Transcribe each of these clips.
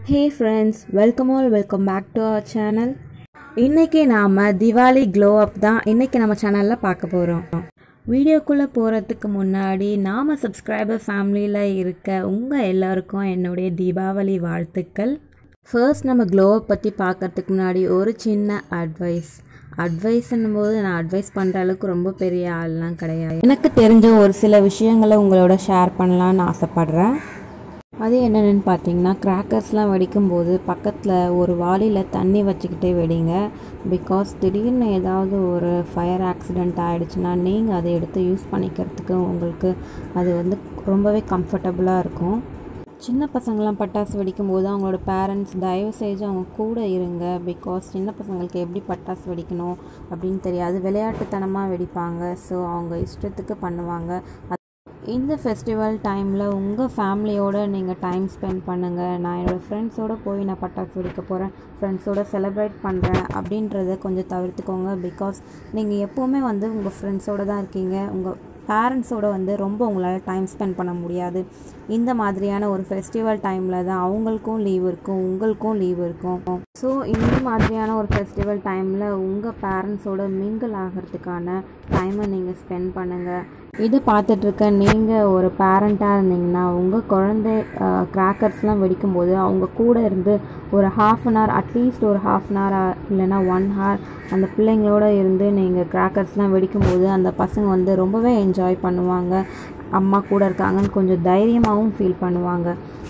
hey friends welcome all welcome back to our channel இன்றைக்கி நாம் Diwali glow அப் தான் இன்றைக்கி நம்ம சேனலில் பார்க்க போகிறோம் வீடியோக்குள்ளே போகிறதுக்கு முன்னாடி நாம் சப்ஸ்கிரைபர் ஃபேமிலியில் இருக்க உங்கள் எல்லாருக்கும் என்னுடைய தீபாவளி வாழ்த்துக்கள் ஃபர்ஸ்ட் நம்ம க்ளோ அப் பற்றி பார்க்கறதுக்கு முன்னாடி ஒரு சின்ன அட்வைஸ் அட்வைஸ்ன்னும் போது நான் அட்வைஸ் பண்ணுற அளவுக்கு ரொம்ப பெரிய ஆள்லாம் கிடையாது எனக்கு தெரிஞ்ச ஒரு சில விஷயங்களை உங்களோட ஷேர் பண்ணலான்னு ஆசைப்பட்றேன் அது என்னென்னு பார்த்தீங்கன்னா கிராக்கர்ஸ்லாம் வெடிக்கும்போது பக்கத்தில் ஒரு வாளியில் தண்ணி வச்சுக்கிட்டே வெடிங்க பிகாஸ் திடீர்னு ஏதாவது ஒரு ஃபயர் ஆக்சிடெண்ட் ஆகிடுச்சுன்னா நீங்கள் அதை எடுத்து யூஸ் பண்ணிக்கிறதுக்கு உங்களுக்கு அது வந்து ரொம்பவே கம்ஃபர்டபுளாக இருக்கும் சின்ன பசங்களாம் பட்டாசு வெடிக்கும்போது அவங்களோட பேரண்ட்ஸ் தயவு செஞ்சு அவங்க கூட இருங்க பிகாஸ் சின்ன பசங்களுக்கு எப்படி பட்டாசு வெடிக்கணும் அப்படின்னு தெரியாது விளையாட்டுத்தனமாக வெடிப்பாங்க ஸோ அவங்க இஷ்டத்துக்கு பண்ணுவாங்க இந்த ஃபெஸ்டிவல் டைமில் உங்கள் ஃபேமிலியோடு நீங்கள் டைம் ஸ்பெண்ட் பண்ணுங்கள் நான் என்னோடய ஃப்ரெண்ட்ஸோடு போய் நான் பட்டாசு வெடிக்க போகிறேன் ஃப்ரெண்ட்ஸோடு செலிப்ரேட் பண்ணுறேன் அப்படின்றத கொஞ்சம் தவிர்த்துக்கோங்க பிகாஸ் நீங்கள் எப்போவுமே வந்து உங்கள் ஃப்ரெண்ட்ஸோடு தான் இருக்கீங்க உங்கள் பேரண்ட்ஸோட வந்து ரொம்ப உங்களால் டைம் ஸ்பெண்ட் பண்ண முடியாது இந்த மாதிரியான ஒரு ஃபெஸ்டிவல் டைமில் தான் அவங்களுக்கும் லீவ் இருக்கும் உங்களுக்கும் லீவ் இருக்கும் ஸோ இந்த மாதிரியான ஒரு ஃபெஸ்டிவல் டைமில் உங்கள் பேரண்ட்ஸோட மிங்கிள் ஆகிறதுக்கான டைமை நீங்கள் ஸ்பெண்ட் பண்ணுங்கள் இது பார்த்துட்ருக்க நீங்கள் ஒரு பேரண்ட்டாக இருந்தீங்கன்னா உங்கள் குழந்தை கிராக்கர்ஸ்லாம் வெடிக்கும்போது அவங்க கூட இருந்து ஒரு ஹாஃப் அன் ஹவர் அட்லீஸ்ட் ஒரு ஹாஃப் அன் ஹவர் இல்லைனா ஒன் ஹவர் அந்த பிள்ளைங்களோட இருந்து நீங்கள் கிராக்கர்ஸ்லாம் வெடிக்கும்போது அந்த பசங்க வந்து ரொம்பவே என்ஜாய் பண்ணுவாங்க அம்மா கூட இருக்காங்கன்னு கொஞ்சம் தைரியமாகவும் ஃபீல் பண்ணுவாங்க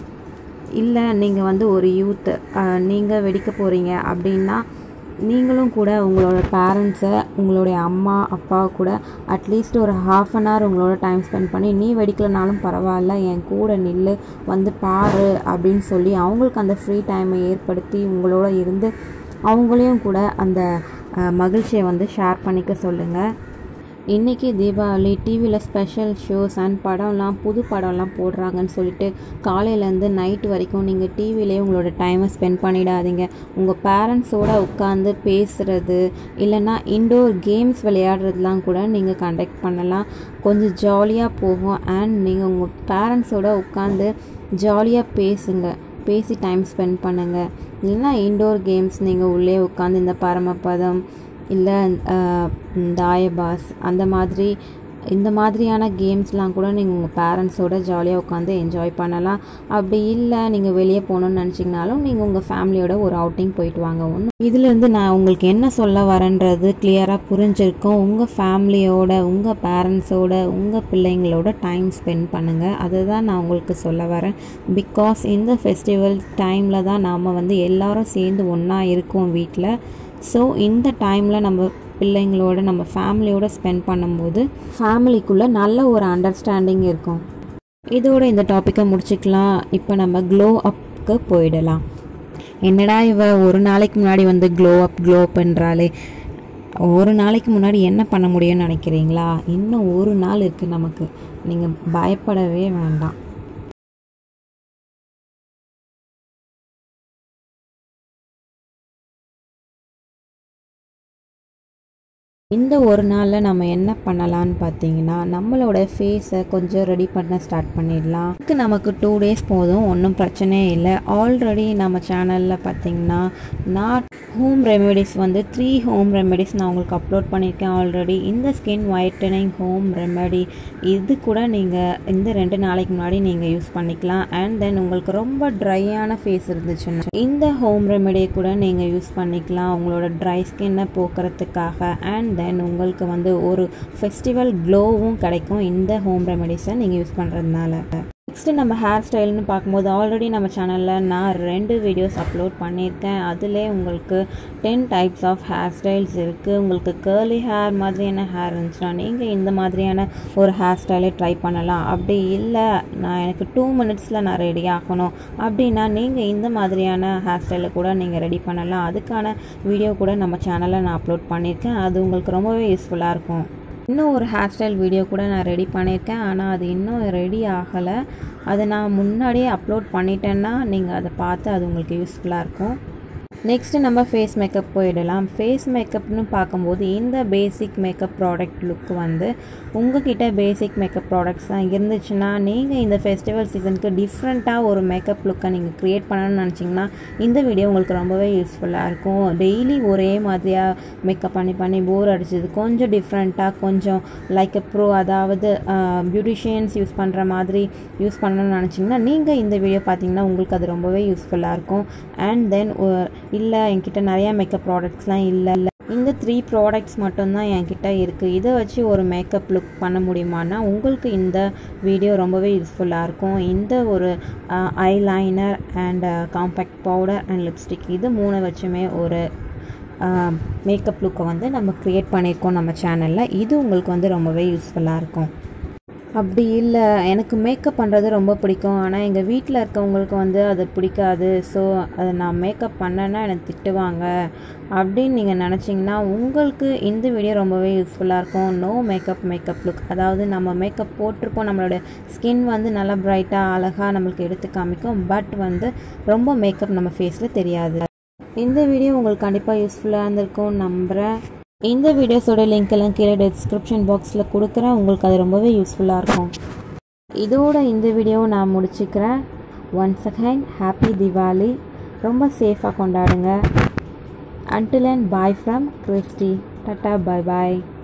இல்லை நீங்கள் வந்து ஒரு யூத்து நீங்கள் வெடிக்க போகிறீங்க அப்படின்னா நீங்களும் கூட உங்களோட பேரண்ட்ஸை உங்களுடைய அம்மா அப்பா கூட அட்லீஸ்ட் ஒரு ஹாஃப் அன் ஹவர் உங்களோட டைம் ஸ்பெண்ட் பண்ணி நீ வெடிக்கலனாலும் பரவாயில்ல என் கூட நில்லு வந்து பாரு அப்படின்னு சொல்லி அவங்களுக்கு அந்த ஃப்ரீ டைமை ஏற்படுத்தி உங்களோட இருந்து அவங்களையும் கூட அந்த மகிழ்ச்சியை வந்து ஷேர் பண்ணிக்க சொல்லுங்கள் இன்றைக்கி தீபாவளி டிவியில் ஸ்பெஷல் ஷோஸ் அண்ட் படம்லாம் புது படம்லாம் போடுறாங்கன்னு சொல்லிட்டு காலையிலேருந்து நைட் வரைக்கும் நீங்கள் டிவிலே உங்களோட டைமை ஸ்பெண்ட் பண்ணிடாதீங்க உங்கள் பேரண்ட்ஸோடு உட்காந்து பேசுகிறது இல்லைன்னா இன்டோர் கேம்ஸ் விளையாடுறதுலாம் கூட நீங்கள் கண்டக்ட் பண்ணலாம் கொஞ்சம் ஜாலியாக போகும் அண்ட் நீங்கள் உங்கள் பேரண்ட்ஸோடு உட்காந்து ஜாலியாக பேசுங்க பேசி டைம் ஸ்பெண்ட் பண்ணுங்கள் இல்லைன்னா இன்டோர் கேம்ஸ் நீங்கள் உள்ளே உட்காந்து இந்த பரமபதம் இல்லை தாயபாஸ் அந்த மாதிரி இந்த மாதிரியான கேம்ஸ்லாம் கூட நீங்கள் உங்கள் பேரண்ட்ஸோட ஜாலியாக உட்காந்து என்ஜாய் பண்ணலாம் அப்படி இல்லை நீங்கள் வெளியே போகணுன்னு நினச்சிங்கனாலும் நீங்கள் உங்கள் ஃபேமிலியோட ஒரு அவுட்டிங் போயிட்டு வாங்க ஒன்று இதுலேருந்து நான் உங்களுக்கு என்ன சொல்ல வரேன்றது கிளியராக புரிஞ்சிருக்கும் உங்கள் ஃபேமிலியோட உங்கள் பேரண்ட்ஸோட உங்கள் பிள்ளைங்களோட டைம் ஸ்பெண்ட் பண்ணுங்கள் அதை தான் நான் உங்களுக்கு சொல்ல வரேன் பிகாஸ் இந்த ஃபெஸ்டிவல் டைமில் தான் நாம் வந்து எல்லாரும் சேர்ந்து ஒன்றா இருக்கோம் வீட்டில் ஸோ இந்த டைமில் நம்ம பிள்ளைங்களோட நம்ம ஃபேமிலியோட ஸ்பெண்ட் பண்ணும்போது ஃபேமிலிக்குள்ளே நல்ல ஒரு அண்டர்ஸ்டாண்டிங் இருக்கும் இதோட இந்த டாப்பிக்கை முடிச்சுக்கலாம் இப்போ நம்ம க்ளோ அப்க்கு போயிடலாம் என்னடா இவ ஒரு நாளைக்கு முன்னாடி வந்து க்ளோ அப் க்ளோ பண்ணுறாளே ஒரு நாளைக்கு முன்னாடி என்ன பண்ண முடியும்னு நினைக்கிறீங்களா இன்னும் ஒரு நாள் இருக்குது நமக்கு நீங்கள் பயப்படவே வேண்டாம் இந்த ஒரு நாளில் நம்ம என்ன பண்ணலான்னு பார்த்தீங்கன்னா நம்மளோட ஃபேஸை கொஞ்சம் ரெடி பண்ண ஸ்டார்ட் பண்ணிடலாம் இதுக்கு நமக்கு டூ டேஸ் போதும் ஒன்றும் பிரச்சனையே இல்லை ஆல்ரெடி நம்ம சேனலில் பார்த்தீங்கன்னா நான் ஹோம் ரெமெடிஸ் வந்து த்ரீ ஹோம் ரெமெடிஸ் நான் உங்களுக்கு அப்லோட் பண்ணியிருக்கேன் ஆல்ரெடி இந்த ஸ்கின் ஒயிட்டனிங் ஹோம் ரெமெடி இது கூட நீங்கள் இந்த ரெண்டு நாளைக்கு முன்னாடி நீங்கள் யூஸ் பண்ணிக்கலாம் அண்ட் தென் உங்களுக்கு ரொம்ப ட்ரையான ஃபேஸ் இருந்துச்சுன்னா இந்த ஹோம் ரெமெடியை கூட நீங்கள் யூஸ் பண்ணிக்கலாம் உங்களோட ட்ரை ஸ்கின்னை போக்குறதுக்காக அண்ட் தென் உங்களுக்கு வந்து ஒரு ஃபெஸ்டிவல் க்ளோவும் கிடைக்கும் இந்த ஹோம் ரெமெடிஸை நீங்கள் யூஸ் பண்ணுறதுனால நெக்ஸ்ட்டு நம்ம ஹேர் ஸ்டைல்னு பார்க்கும்போது ஆல்ரெடி நம்ம சேனலில் நான் ரெண்டு வீடியோஸ் அப்லோட் பண்ணியிருக்கேன் அதிலே உங்களுக்கு ten types of hair styles இருக்குது உங்களுக்கு கேர்லி ஹேர் மாதிரியான ஹேர் இருந்துச்சுன்னா நீங்கள் இந்த மாதிரியான ஒரு ஹேர் ஸ்டைலே ட்ரை பண்ணலாம் அப்படி இல்லை நான் எனக்கு டூ மினிட்ஸில் நான் ரெடி ஆகணும் அப்படின்னா நீங்கள் இந்த மாதிரியான ஹேர் ஸ்டைலை கூட நீங்கள் ரெடி பண்ணலாம் அதுக்கான வீடியோ கூட நம்ம சேனலில் நான் அப்லோட் பண்ணியிருக்கேன் அது உங்களுக்கு ரொம்பவே யூஸ்ஃபுல்லாக இருக்கும் இன்னும் ஒரு ஹேர் ஸ்டைல் வீடியோ கூட நான் ரெடி பண்ணியிருக்கேன் ஆனால் அது இன்னும் ரெடி ஆகலை அதை நான் முன்னாடியே அப்லோட் பண்ணிட்டேன்னா நீங்கள் அதை பார்த்து அது உங்களுக்கு யூஸ்ஃபுல்லாக இருக்கும் நெக்ஸ்ட்டு நம்ம ஃபேஸ் மேக்கப் போயிடலாம் ஃபேஸ் மேக்கப்னு பார்க்கும்போது இந்த பேசிக் மேக்கப் ப்ராடக்ட் லுக் வந்து உங்ககிட்ட பேசிக் மேக்கப் ப்ராடக்ட்ஸ் தான் இருந்துச்சுன்னா நீங்கள் இந்த ஃபெஸ்டிவல் சீசனுக்கு டிஃப்ரெண்ட்டாக ஒரு மேக்கப் லுக்கை நீங்கள் க்ரியேட் பண்ணணும்னு நினச்சிங்கன்னா இந்த வீடியோ உங்களுக்கு ரொம்பவே யூஸ்ஃபுல்லாக இருக்கும் டெய்லி ஒரே மாதிரியாக மேக்கப் பண்ணி பண்ணி போர் அடிச்சது கொஞ்சம் டிஃப்ரெண்ட்டாக கொஞ்சம் லைக் ப்ரோ அதாவது பியூட்டிஷியன்ஸ் யூஸ் பண்ணுற மாதிரி யூஸ் பண்ணணும்னு நினச்சிங்கன்னா நீங்கள் இந்த வீடியோ பார்த்தீங்கன்னா உங்களுக்கு அது ரொம்பவே யூஸ்ஃபுல்லாக இருக்கும் அண்ட் தென் இல்லை என்கிட்ட நிறையா மேக்கப் ப்ராடக்ட்ஸ்லாம் இல்லை இல்லை இந்த த்ரீ ப்ராடக்ட்ஸ் மட்டும்தான் என்கிட்ட இருக்குது இதை வச்சு ஒரு மேக்கப் லுக் பண்ண முடியுமானா உங்களுக்கு இந்த வீடியோ ரொம்பவே யூஸ்ஃபுல்லாக இருக்கும் இந்த ஒரு eyeliner and compact powder and lipstick இது மூணு வச்சுமே ஒரு மேக்கப் லுக்கை வந்து நம்ம க்ரியேட் பண்ணியிருக்கோம் நம்ம சேனலில் இது உங்களுக்கு வந்து ரொம்பவே யூஸ்ஃபுல்லாக இருக்கும் அப்படி இல்லை எனக்கு மேக்கப் பண்ணுறது ரொம்ப பிடிக்கும் ஆனால் எங்கள் வீட்டில் இருக்கவங்களுக்கு வந்து அது பிடிக்காது ஸோ அதை நான் மேக்கப் பண்ணேன்னா எனக்கு திட்டுவாங்க அப்படின்னு நீங்கள் நினச்சிங்கன்னா உங்களுக்கு இந்த வீடியோ ரொம்பவே யூஸ்ஃபுல்லாக இருக்கும் நோ மேக்கப் மேக்கப் லுக் அதாவது நம்ம மேக்கப் போட்டிருப்போம் நம்மளோட ஸ்கின் வந்து நல்லா ப்ரைட்டாக அழகாக நம்மளுக்கு எடுத்து காமிக்கும் பட் வந்து ரொம்ப மேக்கப் நம்ம ஃபேஸில் தெரியாது இந்த வீடியோ உங்களுக்கு கண்டிப்பாக யூஸ்ஃபுல்லாக இருந்திருக்கும் நம்புகிறேன் இந்த வீடியோஸோட லிங்க் எல்லாம் கீழே டிஸ்கிரிப்ஷன் பாக்ஸில் கொடுக்குறேன் உங்களுக்கு அது ரொம்பவே யூஸ்ஃபுல்லாக இருக்கும் இதோட இந்த வீடியோவை நான் முடிச்சுக்கிறேன் ஒன்ஸ் அகைன் ஹாப்பி திவாலி ரொம்ப சேஃபாக கொண்டாடுங்க until and bye from Christy tata bye bye